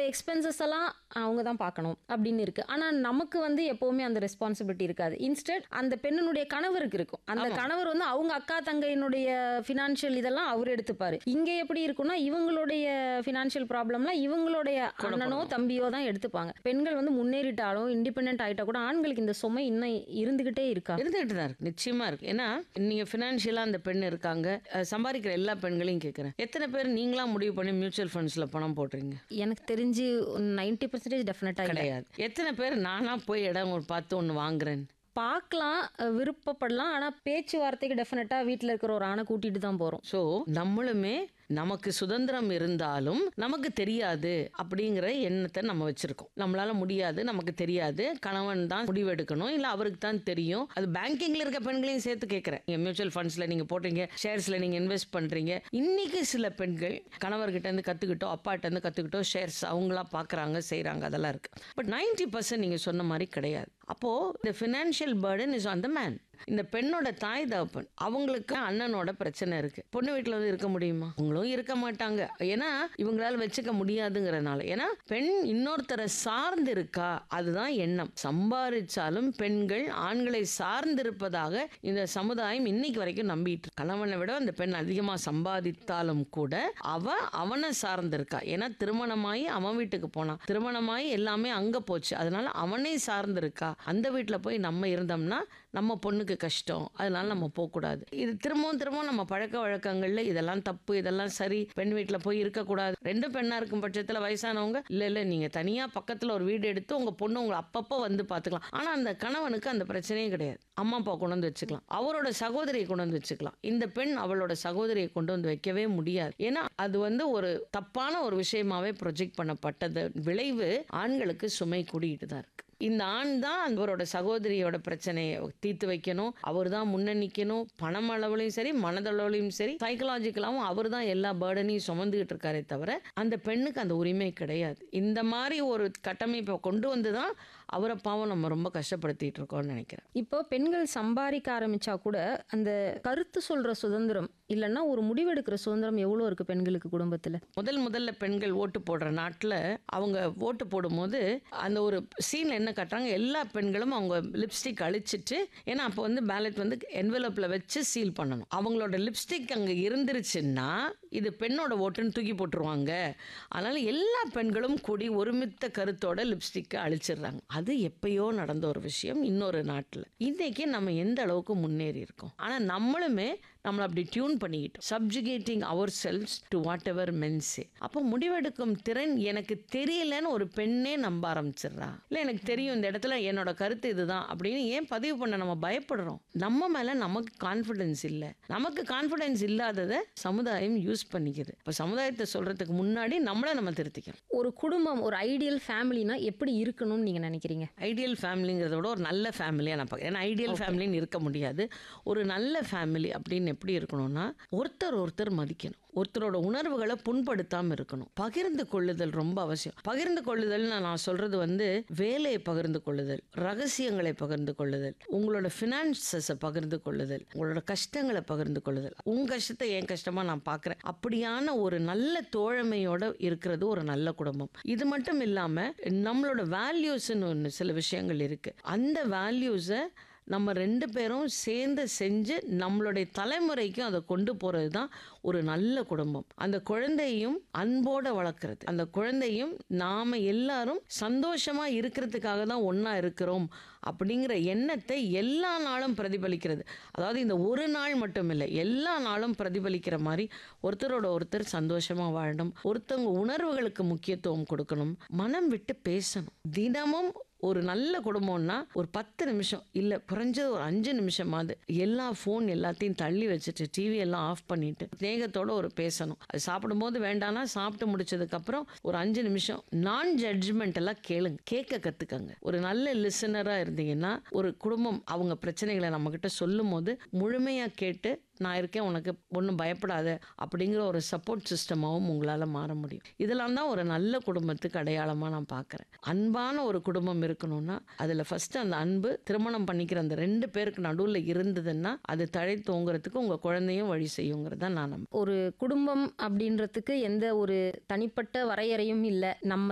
Expenses எல்லாம் அவங்க தான் பார்க்கணும் அப்படின்னு இருக்கு ஆனா நமக்கு வந்து எப்பவுமே அந்த ரெஸ்பான்சிபிலிட்டி இருக்காது இன்ஸ்டெட் அந்த பெண்ணினுடைய கணவருக்கு இருக்கும் அந்த கணவர் வந்து அவங்க அக்கா தங்கையினுடைய ஃபினான்ஷியல் இதெல்லாம் அவர் எடுத்துப்பாரு இங்க எப்படி இருக்கும்னா இவங்களுடைய ஃபினான்ஷியல் ப்ராப்ளம்லாம் இவங்களுடைய அண்ணனோ தம்பியோ தான் எடுத்துப்பாங்க பெண்கள் வந்து முன்னேறிட்டாலும் இண்டிபெண்ட் ஆயிட்டா கூட ஆண்களுக்கு இந்த சுமை இன்னும் இருந்துகிட்டே இருக்கா இருந்துகிட்டு தான் இருக்கு நிச்சயமா இருக்கு ஏன்னா நீங்க ஃபினான்ஷியலா அந்த பெண் இருக்காங்க அஹ் சம்பாதிக்கிற எல்லா பெண்களையும் கேட்குறேன் எத்தனை பேர் நீங்களா முடிவு பண்ணி மியூச்சுவல் ஃபண்ட்ஸ்ல பணம் போடுறீங்க எனக்கு தெரிஞ்சு நைன்டி பர்சன்டேஜ் டெஃபினட்டா இல்லை கிடையாது எத்தனை பேர் நானா போய் இடம் ஒரு பார்த்து ஒன்று வாங்குறேன் பார்க்கலாம் அஹ் விருப்பப்படலாம் ஆனா பேச்சுவார்த்தைக்கு டெஃபினட்டா வீட்டில் இருக்கிற ஒரு ஆணை கூட்டிட்டு தான் போறோம் ஸோ நம்மளுமே நமக்கு சுதந்திரம் இருந்தாலும் நமக்கு தெரியாது அப்படிங்கிற எண்ணத்தை நம்ம வச்சிருக்கோம் நம்மளால முடியாது நமக்கு தெரியாது கணவன் தான் முடிவெடுக்கணும் இல்லை அவருக்கு தான் தெரியும் அது பேங்கிங்ல இருக்க பெண்களையும் சேர்த்து கேட்குறேன் நீங்கள் மியூச்சுவல் ஃபண்ட்ஸில் நீங்கள் போடுறீங்க ஷேர்ஸில் நீங்கள் இன்வெஸ்ட் பண்ணுறீங்க இன்னைக்கு சில பெண்கள் கணவர்கிட்ட இருந்து கற்றுக்கிட்டோ அப்பாட்ட இருந்து கற்றுக்கிட்டோ ஷேர்ஸ் அவங்களா பார்க்குறாங்க செய்கிறாங்க அதெல்லாம் இருக்கு பட் நைன்டி பர்சன்ட் நீங்கள் சொன்ன மாதிரி கிடையாது அப்போது இந்த financial burden is on the man இந்த பெண்ணோட தாய் தகப்பன் அவங்களுக்கு அண்ணனோட பிரச்சனை இருக்கு பொண்ணு வீட்டில் வந்து இருக்க முடியுமா அவங்களும் இருக்க மாட்டாங்க ஏன்னா இவங்களால வச்சுக்க முடியாதுங்கிறனால ஏன்னா பெண் இன்னொருத்தரை சார்ந்து இருக்கா அதுதான் எண்ணம் சம்பாதிச்சாலும் பெண்கள் ஆண்களை சார்ந்திருப்பதாக இந்த சமுதாயம் இன்னைக்கு வரைக்கும் நம்பிட்டு இருக்கு. கணவனை விட அந்த பெண் அதிகமாக சம்பாதித்தாலும் கூட அவ அவனை சார்ந்திருக்கா ஏன்னா திருமணமாயி அவன் வீட்டுக்கு போனான் திருமணமாயி எல்லாமே அங்க போச்சு அதனால அவனே சார்ந்திருக்கா அந்த வீட்டில் போய் நம்ம இருந்தோம்னா நம்ம பொண்ணுக்கு கஷ்டம் அதனால நம்ம போகக்கூடாது இது திரும்பவும் திரும்பவும் நம்ம பழக்க வழக்கங்கள்ல இதெல்லாம் தப்பு இதெல்லாம் சரி பெண் வீட்டில் போய் இருக்கக்கூடாது ரெண்டு பெண்ணா இருக்கும் பட்சத்தில் வயசானவங்க இல்லை இல்லை நீங்க தனியா பக்கத்துல ஒரு வீடு எடுத்து உங்க பொண்ணு உங்களை அப்பப்போ வந்து பார்த்துக்கலாம் ஆனா அந்த கணவனுக்கு அந்த பிரச்சனையே கிடையாது அம்மா அப்பா கொண்டு வந்து வச்சுக்கலாம் அவரோட சகோதரியை கொண்டு வந்து வச்சுக்கலாம் இந்த பெண் அவளோட சகோதரியை கொண்டு வந்து வைக்கவே முடியாது ஏன்னா அது வந்து ஒரு தப்பான ஒரு விஷயமாவே ப்ரொஜெக்ட் பண்ணப்பட்டது விளைவு ஆண்களுக்கு சுமை கூடிட்டு தான் இருக்கு இந்த ஆண் தான் அவரோட சகோதரியோட பிரச்சனையை தீர்த்து வைக்கணும் அவர் தான் முன்ன நிற்கணும் பணம் அளவுலையும் சரி மனதளவுலையும் சரி சைக்கலாஜிக்கலாகவும் அவர் தான் எல்லா பேர்டனையும் சுமந்துக்கிட்டு இருக்காரே தவிர அந்த பெண்ணுக்கு அந்த உரிமை கிடையாது இந்த மாதிரி ஒரு கட்டமைப்பை கொண்டு வந்து தான் அவரை பாவம் நம்ம ரொம்ப கஷ்டப்படுத்திட்டு இருக்கோம்னு நினைக்கிறேன் இப்போ பெண்கள் சம்பாதிக்க ஆரம்பிச்சா கூட அந்த கருத்து சொல்ற சுதந்திரம் இல்லைன்னா ஒரு முடிவெடுக்கிற சுதந்திரம் எவ்வளோ இருக்கு பெண்களுக்கு குடும்பத்துல முதல் முதல்ல பெண்கள் ஓட்டு போடுற நாட்டில் அவங்க ஓட்டு போடும்போது அந்த ஒரு சீன் என்ன காட்டுறாங்க எல்லா பெண்களும் அவங்க லிப்ஸ்டிக் அழிச்சிட்டு ஏன்னா அப்போ வந்து பேலட் வந்து என்வலப்பில் வச்சு சீல் பண்ணணும் அவங்களோட லிப்ஸ்டிக் அங்கே இருந்துருச்சுன்னா இது பெண்ணோட ஓட்டுன்னு தூக்கி போட்டுருவாங்க அதனால எல்லா பெண்களும் கூடி ஒருமித்த கருத்தோட லிப்ஸ்டிக்கை அழிச்சிடுறாங்க அது எப்பயோ நடந்த ஒரு விஷயம் இன்னொரு நாட்டில் இன்னைக்கு நம்ம எந்த அளவுக்கு முன்னேறி இருக்கோம் ஆனால் நம்மளுமே நம்மளை அப்படி டியூன் பண்ணிக்கிட்டோம் subjugating ourselves to whatever men say அப்போ முடிவெடுக்கும் திறன் எனக்கு தெரியலன்னு ஒரு பெண்ணே நம்ப ஆரம்பிச்சிடுறா இல்லை எனக்கு தெரியும் இந்த இடத்துல என்னோட கருத்து இதுதான் அப்படின்னு ஏன் பதிவு பண்ண நம்ம பயப்படுறோம் நம்ம மேலே நமக்கு கான்ஃபிடென்ஸ் இல்லை நமக்கு கான்ஃபிடென்ஸ் இல்லாததை சமுதாயம் யூஸ் பண்ணிக்குது இப்போ சமுதாயத்தை சொல்றதுக்கு முன்னாடி நம்மளை நம்ம திருத்திக்கணும் ஒரு குடும்பம் ஒரு ஐடியல் ஃபேமிலினா எப்படி இருக்கணும்னு நீங்க நினைக்கிறீங்க ஐடியல் ஃபேமிலிங்கிறத விட ஒரு நல்ல ஃபேமிலியாக நான் பார்க்குறேன் ஏன்னா ஐடியல் ஃபேமிலின்னு இருக்க முடியாது ஒரு நல்ல ஃபேமிலி அப்படின்னு எப்படி இருக்கணும்னா ஒருத்தர் ஒருத்தர் மதிக்கணும் ஒருத்தரோட உணர்வுகளை புண்படுத்தாமல் இருக்கணும் பகிர்ந்து கொள்ளுதல் ரொம்ப அவசியம் பகிர்ந்து கொள்ளுதல்னு நான் சொல்றது வந்து வேலையை பகிர்ந்து கொள்ளுதல் ரகசியங்களை பகிர்ந்து கொள்ளுதல் உங்களோட ஃபினான்சஸை பகிர்ந்து கொள்ளுதல் உங்களோட கஷ்டங்களை பகிர்ந்து கொள்ளுதல் உங்க கஷ்டத்தை என் கஷ்டமா நான் பார்க்குறேன் அப்படியான ஒரு நல்ல தோழமையோட இருக்கிறது ஒரு நல்ல குடும்பம் இது மட்டும் இல்லாம நம்மளோட வேல்யூஸ்ன்னு ஒன்று சில விஷயங்கள் இருக்கு அந்த வேல்யூஸை நம்ம ரெண்டு பேரும் சேர்ந்து செஞ்சு நம்மளுடைய தலைமுறைக்கும் அதை கொண்டு போகிறது தான் ஒரு நல்ல குடும்பம் அந்த குழந்தையும் அன்போட வளர்க்குறது அந்த குழந்தையும் நாம் எல்லாரும் சந்தோஷமா இருக்கிறதுக்காக தான் ஒன்றா இருக்கிறோம் அப்படிங்கிற எண்ணத்தை எல்லா நாளும் பிரதிபலிக்கிறது அதாவது இந்த ஒரு நாள் மட்டும் இல்லை எல்லா நாளும் பிரதிபலிக்கிற மாதிரி ஒருத்தரோட ஒருத்தர் சந்தோஷமா வாழணும் ஒருத்தவங்க உணர்வுகளுக்கு முக்கியத்துவம் கொடுக்கணும் மனம் விட்டு பேசணும் தினமும் ஒரு நல்ல குடும்பம்னா ஒரு பத்து நிமிஷம் இல்லை குறைஞ்சது ஒரு அஞ்சு நிமிஷமாவது எல்லா ஃபோன் எல்லாத்தையும் தள்ளி வச்சுட்டு டிவி எல்லாம் ஆஃப் பண்ணிட்டு ஸ்நேகத்தோட ஒரு பேசணும் அது சாப்பிடும்போது வேண்டாம்னா சாப்பிட்டு முடிச்சதுக்கப்புறம் ஒரு அஞ்சு நிமிஷம் நான் ஜட்ஜ்மெண்ட் எல்லாம் கேளுங்க கேட்க கற்றுக்கங்க ஒரு நல்ல லிசனராக இருந்தீங்கன்னா ஒரு குடும்பம் அவங்க பிரச்சனைகளை நம்மக்கிட்ட சொல்லும் போது முழுமையாக கேட்டு நான் இருக்கேன் உனக்கு ஒன்றும் பயப்படாத அப்படிங்கிற ஒரு சப்போர்ட் சிஸ்டமாகவும் உங்களால் மாற முடியும் இதெல்லாம் தான் ஒரு நல்ல குடும்பத்துக்கு அடையாளமாக நான் பார்க்குறேன் அன்பான ஒரு குடும்பம் இருக்கணும்னா அதில் ஃபஸ்ட்டு அந்த அன்பு திருமணம் பண்ணிக்கிற அந்த ரெண்டு பேருக்கு நடுவில் இருந்ததுன்னா அது தழை தோங்குறதுக்கு உங்கள் குழந்தையும் வழி செய்யுங்கிறத நான் நம்புறேன் ஒரு குடும்பம் அப்படின்றதுக்கு எந்த ஒரு தனிப்பட்ட வரையறையும் இல்லை நம்ம